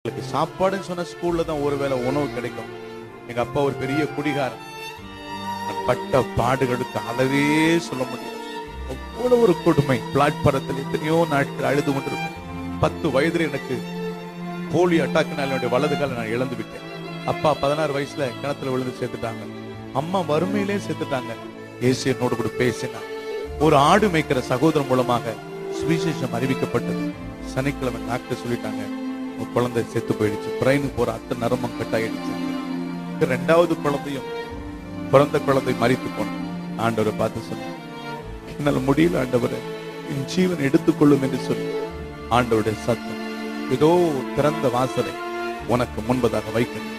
எங்களுக்கு சாப்பாடுன்னு சொன்ன ஸ்கூல்ல தான் ஒருவேளை உணவு கிடைக்கும் எங்க அப்பா ஒரு பெரிய குடிகாரன் நான் பட்ட பாடுகளுக்கு அளவே சொல்ல முடியாது அவ்வளவு ஒரு கொடுமை பிளாட்பாரத்தில் எத்தனையோ நாட்கள் அழுது கொண்டிருப்பேன் பத்து வயதுல எனக்கு போலியோ அட்டாக்குனால என்னுடைய வலது காலை நான் இழந்து விட்டேன் அப்பா பதினாறு வயசுல கிணத்துல விழுந்து சேர்த்துட்டாங்க அம்மா வறுமையிலே சேர்த்துட்டாங்க இயேசு என்னோடு கூட பேசினார் ஒரு ஆடு மேய்க்கிற சகோதரன் மூலமாக சுவிசேஷம் அறிவிக்கப்பட்டது சனிக்கிழமை டாக்டர் சொல்லிட்டாங்க உங்க குழந்தை செத்து போயிடுச்சு பிரெயினுக்கு போற அத்தனை நரம்பம் கட்டாயிடுச்சு ரெண்டாவது குழந்தையும் பிறந்த குழந்தை மறித்து போனோம் ஆண்டவரை பார்த்து சொன்னார் என்னால் முடியல ஆண்டவரை என் ஜீவன் எடுத்துக்கொள்ளும் என்று சொல்லி ஆண்டவருடைய சத்தம் இதோ திறந்த வாசலை உனக்கு முன்பதாக வைக்கிறேன்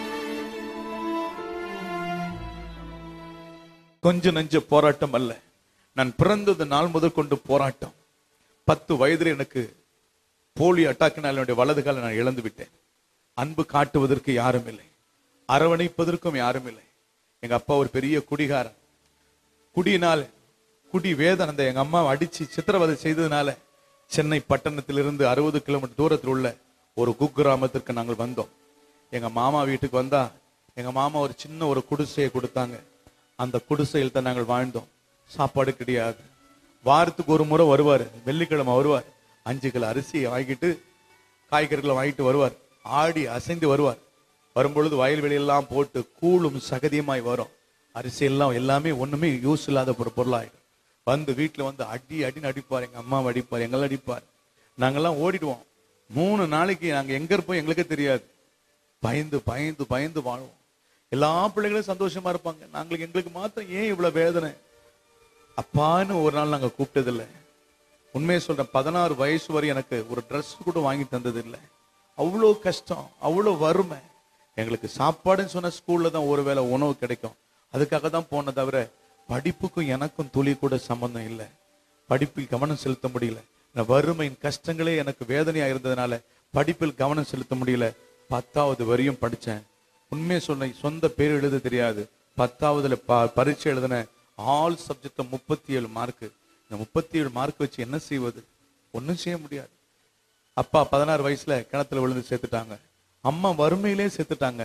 கொஞ்ச நெஞ்ச போராட்டம் அல்ல நான் பிறந்தது நாள் முதல் கொண்டு போராட்டம் பத்து வயதில் எனக்கு போலியோ அட்டாக்கினால் என்னுடைய வலது காலை நான் இழந்து விட்டேன் அன்பு காட்டுவதற்கு யாரும் இல்லை அரவணைப்பதற்கும் யாரும் இல்லை எங்க அப்பா ஒரு பெரிய குடிகாரன் குடியினால் குடி வேதன் அந்த எங்க அம்மாவை அடிச்சு சித்திரவதை செய்ததுனால சென்னை பட்டணத்திலிருந்து அறுபது கிலோமீட்டர் தூரத்தில் உள்ள ஒரு குக்கிராமத்திற்கு நாங்கள் வந்தோம் எங்க மாமா வீட்டுக்கு வந்தா எங்க மாமா ஒரு சின்ன ஒரு குடிசையை கொடுத்தாங்க அந்த குடிசையில் தான் நாங்கள் வாழ்ந்தோம் சாப்பாடு கிடையாது வாரத்துக்கு ஒரு முறை வருவார் வெள்ளிக்கிழமை வருவார் அஞ்சு கிலோ அரிசியை வாங்கிட்டு காய்கறிகளை வாங்கிட்டு வருவார் ஆடி அசைந்து வருவார் வரும்பொழுது வயல்வெளியெல்லாம் போட்டு கூழும் சகதியுமாய் வரும் அரிசி எல்லாம் எல்லாமே ஒண்ணுமே யூஸ் இல்லாத ஒரு பொருளாயிடும் வந்து வீட்டுல வந்து அடி அடின்னு அடிப்பார் எங்க அம்மாவை அடிப்பார் எங்களை அடிப்பார் நாங்கெல்லாம் ஓடிடுவோம் மூணு நாளைக்கு நாங்க எங்க இருப்போம் எங்களுக்கே தெரியாது பயந்து பயந்து பயந்து வாழ்வோம் எல்லா பிள்ளைகளும் சந்தோஷமா இருப்பாங்க நாங்களுக்கு எங்களுக்கு மாத்திரம் ஏன் இவ்வளவு வேதனை அப்பான்னு ஒரு நாள் நாங்க கூப்பிட்டதில்லை உண்மையை சொல்றேன் பதினாறு வயசு வரை எனக்கு ஒரு Dress கூட வாங்கி தந்தது இல்லை அவ்வளோ கஷ்டம் அவ்வளோ வறுமை எங்களுக்கு சாப்பாடுன்னு சொன்ன ஸ்கூல்ல தான் ஒருவேளை உணவு கிடைக்கும் அதுக்காக தான் போன தவிர படிப்புக்கும் எனக்கும் துளி கூட சம்பந்தம் இல்லை படிப்பில் கவனம் செலுத்த முடியல இந்த வறுமையின் கஷ்டங்களே எனக்கு வேதனையா இருந்ததுனால படிப்பில் கவனம் செலுத்த முடியல பத்தாவது வரையும் படிச்சேன் உண்மையை சொன்ன சொந்த பேர் எழுத தெரியாது பத்தாவதுல ப- பரீட்சை எழுதின ஆல் சப்ஜெக்ட் முப்பத்தி ஏழு மார்க் இந்த முப்பத்தி ஏழு மார்க் வச்சு என்ன செய்வது ஒண்ணும் செய்ய முடியாது அப்பா பதினாறு வயசுல கிணத்துல விழுந்து சேர்த்துட்டாங்க அம்மா வறுமையிலே சேர்த்துட்டாங்க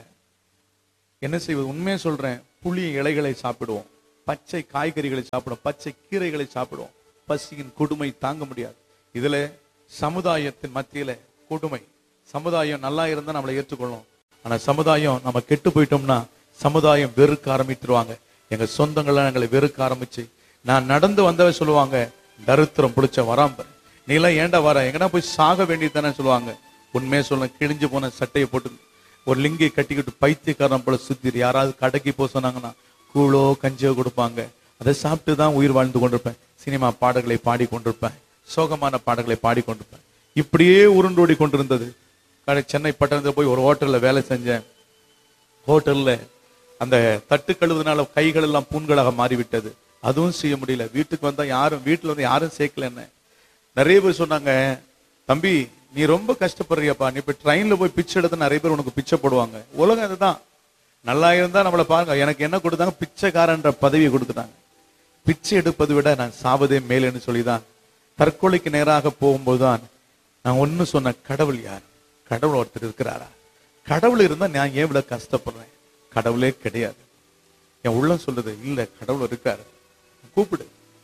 என்ன செய்வது உண்மையை சொல்றேன் புளி இலைகளை சாப்பிடுவோம் பச்சை காய்கறிகளை சாப்பிடுவோம் பச்சை கீரைகளை சாப்பிடுவோம் பசியின் கொடுமை தாங்க முடியாது இதுல சமுதாயத்தின் மத்தியில கொடுமை சமுதாயம் நல்லா இருந்தா நம்மளை ஏற்றுக்கொள்ளும் ஆனா சமுதாயம் நம்ம கெட்டு போயிட்டோம்னா சமுதாயம் வெறுக்க ஆரம்பித்துருவாங்க எங்க சொந்தங்கள்லாம் எங்களை வெறுக்க ஆரம்பிச்சு நான் நடந்து வந்தவ சொல்லுவாங்க தரித்திரம் பிடிச்ச வராம்பர் நீ எல்லாம் ஏன்டா வர எங்கனா போய் சாக வேண்டியதானே சொல்லுவாங்க உண்மையை சொல்ல கிழிஞ்சு போன சட்டையை போட்டு ஒரு லிங்கை கட்டிக்கிட்டு பைத்தியக்காரன் போல சுத்திரு யாராவது கடைக்கு போக சொன்னாங்கன்னா கூழோ கஞ்சியோ கொடுப்பாங்க அதை சாப்பிட்டு தான் உயிர் வாழ்ந்து கொண்டிருப்பேன் சினிமா பாடல்களை பாடி கொண்டிருப்பேன் சோகமான பாடல்களை பாடி கொண்டிருப்பேன் இப்படியே உருண்டோடி கொண்டிருந்தது கடை சென்னை பட்டணத்தில் போய் ஒரு ஹோட்டல்ல வேலை செஞ்சேன் ஹோட்டல்ல அந்த தட்டு கழுவுனால கைகள் எல்லாம் புண்களாக மாறிவிட்டது அதுவும் செய்ய முடியல வீட்டுக்கு வந்தா யாரும் வீட்டுல வந்து யாரும் சேர்க்கல என்ன நிறைய பேர் சொன்னாங்க தம்பி நீ ரொம்ப கஷ்டப்படுறியப்பா நீ இப்ப ட்ரெயின்ல போய் பிச்சை எடுத்து நிறைய பேர் உனக்கு பிச்சை போடுவாங்க உலகம் இதுதான் நல்லா இருந்தா நம்மளை பாருங்க எனக்கு என்ன கொடுத்தாங்க பிச்சைக்காரன்ற பதவியை கொடுத்துட்டாங்க பிச்சை எடுப்பதை விட நான் சாவதே மேலேன்னு சொல்லிதான் தற்கொலைக்கு நேராக போகும்போதுதான் நான் ஒண்ணு சொன்ன கடவுள் யார் கடவுள் ஒருத்தர் இருக்கிறாரா கடவுள் இருந்தா நான் ஏன் இவ்வளவு கஷ்டப்படுறேன் கடவுளே கிடையாது என் உள்ளம் சொல்லுது இல்ல கடவுள் இருக்காரு கூப்பிடு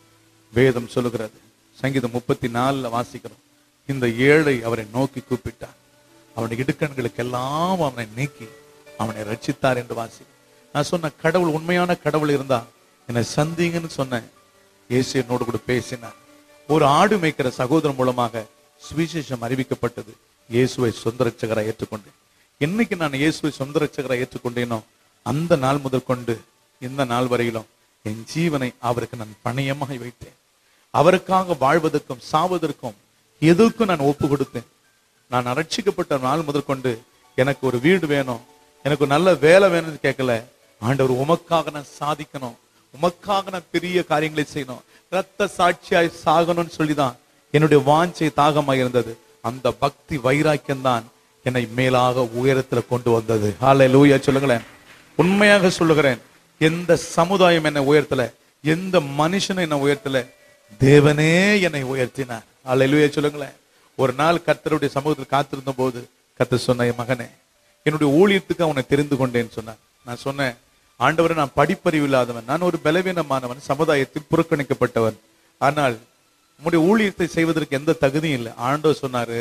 வேதம் சொல்லுகிறது சங்கீதம் முப்பத்தி நாலுல வாசிக்கிறோம் இந்த ஏழை அவரை நோக்கி கூப்பிட்டார் அவனுடைய இடுக்கண்களுக்கெல்லாம் அவனை நீக்கி அவனை ரட்சித்தார் என்று வாசி நான் சொன்ன கடவுள் உண்மையான கடவுள் இருந்தா என்னை சந்திங்கன்னு சொன்னேன் இயேசு என்னோடு கூட பேசினார் ஒரு ஆடு மேய்க்கிற சகோதரன் மூலமாக சுவிசேஷம் அறிவிக்கப்பட்டது இயேசுவை சொந்த ரட்சகராய் ஏற்றுக்கொண்டேன் என்னைக்கு நான் இயேசுவை சொந்த ரட்சகராய் ஏற்றுக்கொண்டேனோ அந்த நாள் முதல் கொண்டு இந்த நாள் வரையிலும் என் ஜீவனை அவருக்கு நான் பணியமாய் வைத்தேன் அவருக்காக வாழ்வதற்கும் சாவதற்கும் எதுக்கும் நான் ஒப்பு கொடுத்தேன் நான் ரட்சிக்கப்பட்ட நாள் முதற்கொண்டு எனக்கு ஒரு வீடு வேணும் எனக்கு ஒரு நல்ல வேலை வேணும்னு கேட்கல ஆண்டவர் உமக்காக நான் சாதிக்கணும் உமக்காக நான் பெரிய காரியங்களை செய்யணும் ரத்த சாட்சியாய் சாகணும்னு சொல்லிதான் என்னுடைய வாஞ்சை தாகமாய் இருந்தது அந்த பக்தி வைராக்கியம் தான் என்னை மேலாக உயரத்துல கொண்டு வந்தது ஹாலே லூயா சொல்லுங்களேன் உண்மையாக சொல்லுகிறேன் எந்த சமுதாயம் என்னை உயர்த்தல எந்த மனுஷனும் என்னை உயர்த்தல தேவனே என்னை உயர்த்தினார் அல்லேலூயா சொல்லுங்களேன் ஒரு நாள் கர்த்தருடைய சமூகத்தில் காத்திருந்த போது கத்த சொன்ன என் மகனே என்னுடைய ஊழியத்துக்கு அவனை தெரிந்து கொண்டேன்னு சொன்னான் நான் சொன்னேன் ஆண்டவரை நான் படிப்பறிவு இல்லாதவன் நான் ஒரு பலவீனமானவன் சமுதாயத்தில் புறக்கணிக்கப்பட்டவன் ஆனால் உம்முடைய ஊழியத்தை செய்வதற்கு எந்த தகுதியும் இல்லை ஆண்டவர் சொன்னாரு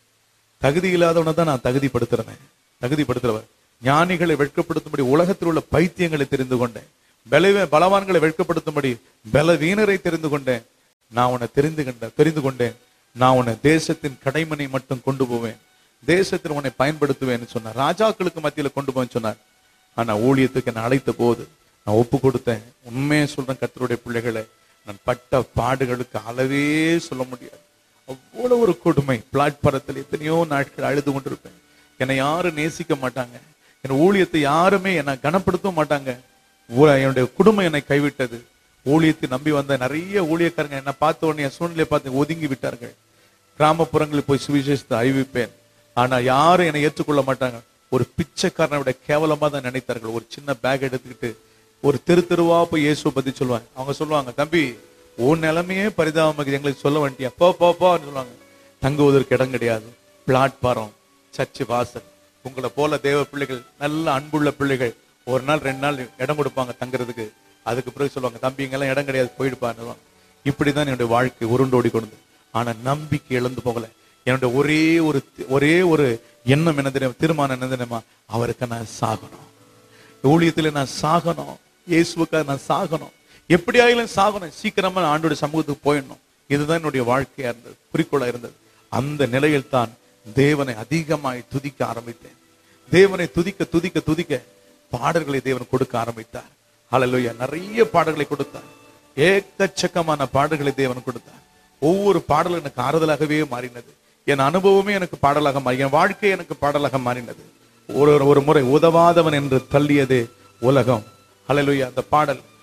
தகுதி இல்லாதவனை தான் நான் தகுதிப்படுத்துறேன் தகுதிப்படுத்துறவர் ஞானிகளை வெட்கப்படுத்தும்படி உலகத்தில் உள்ள பைத்தியங்களை தெரிந்து கொண்டேன் பலவீ பலவான்களை வெட்கப்படுத்தும்படி பலவீனரை தெரிந்து கொண்டேன் நான் உன்னை தெரிந்து கண்ட தெரிந்து கொண்டேன் நான் உன்னை தேசத்தின் கடைமனை மட்டும் கொண்டு போவேன் தேசத்தில் உன்னை பயன்படுத்துவேன்னு சொன்னார் ராஜாக்களுக்கு மத்தியில கொண்டு போவேன்னு சொன்னார் ஆனா ஊழியத்துக்கு என்னை அழைத்த போது நான் ஒப்பு கொடுத்தேன் உண்மையை சொல்றேன் கர்த்தருடைய பிள்ளைகளை நான் பட்ட பாடுகளுக்கு அளவே சொல்ல முடியாது அவ்வளவு ஒரு கொடுமை பிளாட்பாரத்தில் எத்தனையோ நாட்கள் அழுது கொண்டிருப்பேன் என்னை யாரும் நேசிக்க மாட்டாங்க என் ஊழியத்தை யாருமே என்னை கனப்படுத்தவும் மாட்டாங்க ஊ- என்னுடைய குடும்பம் என்னை கைவிட்டது ஊழியத்தை நம்பி வந்த நிறைய ஊழியக்காரங்க என்னை பார்த்த உடனே என் சூழ்நிலையை பார்த்து ஒதுங்கி விட்டார்கள் கிராமப்புறங்களில் போய் சுவிசேஷத்தை அறிவிப்பேன் ஆனா யாரும் என்னை ஏற்றுக்கொள்ள மாட்டாங்க ஒரு பிச்சைக்காரனை விட கேவலமா தான் நினைத்தார்கள் ஒரு சின்ன பேக் எடுத்துக்கிட்டு ஒரு தெரு தெருவா போய் இயேசுவை பத்தி சொல்லுவாங்க அவங்க சொல்லுவாங்க தம்பி உன் நிலைமையே பரிதாபமாக இருக்குது, எங்களுக்கு சொல்ல வேண்டியா போ போ போன்னு சொல்லுவாங்க தங்குவதற்கு இடம் கிடையாது பிளாட்பாரம் சர்ச்சு வாசல் உங்களை போல தேவ பிள்ளைகள் நல்ல அன்புள்ள பிள்ளைகள் ஒரு நாள் ரெண்டு நாள் இடம் கொடுப்பாங்க தங்குறதுக்கு அதுக்கு பிறகு சொல்லுவாங்க தம்பி இங்கெல்லாம் இடம் கிடையாது போயிடுப்பான்னு இப்படிதான் என்னுடைய வாழ்க்கை உருண்டோடி கொண்டு ஆனா நம்பிக்கை இழந்து போகல என்னுடைய ஒரே ஒரு ஒரே ஒரு எண்ணம் என்ன தெரியுமா தீர்மானம் என்ன தெரியுமா அவருக்கு நான் சாகணும் ஊழியத்துல நான் சாகணும் இயேசுவுக்காக நான் சாகணும் எப்படி ஆகிலும் சாகணும் சீக்கிரமா நான் ஆண்டோட சமூகத்துக்கு போயிடணும் இதுதான் என்னுடைய வாழ்க்கையா இருந்தது குறிக்கோளா இருந்தது அந்த நிலையில் தான் தேவனை அதிகமாய் துதிக்க ஆரம்பித்தேன் தேவனை துதிக்க துதிக்க துதிக்க பாடல்களை தேவன் கொடுக்க ஆரம்பித்தார் ஹalleluya நிறைய பாடல்களை கொடுத்தார் ஏக்கச்சக்கமான பாடல்களை தேவன் கொடுத்தார் ஒவ்வொரு பாடலும் எனக்கு ஆறுதலாகவே மாறினது என் அனுபவமே எனக்கு பாடலாக மாறி என் வாழ்க்கை எனக்கு பாடலாக மாறினது ஒரு ஒரு முறை உதவாதவன் என்று தள்ளியதே உலகம் ஹalleluya அந்த பாடல்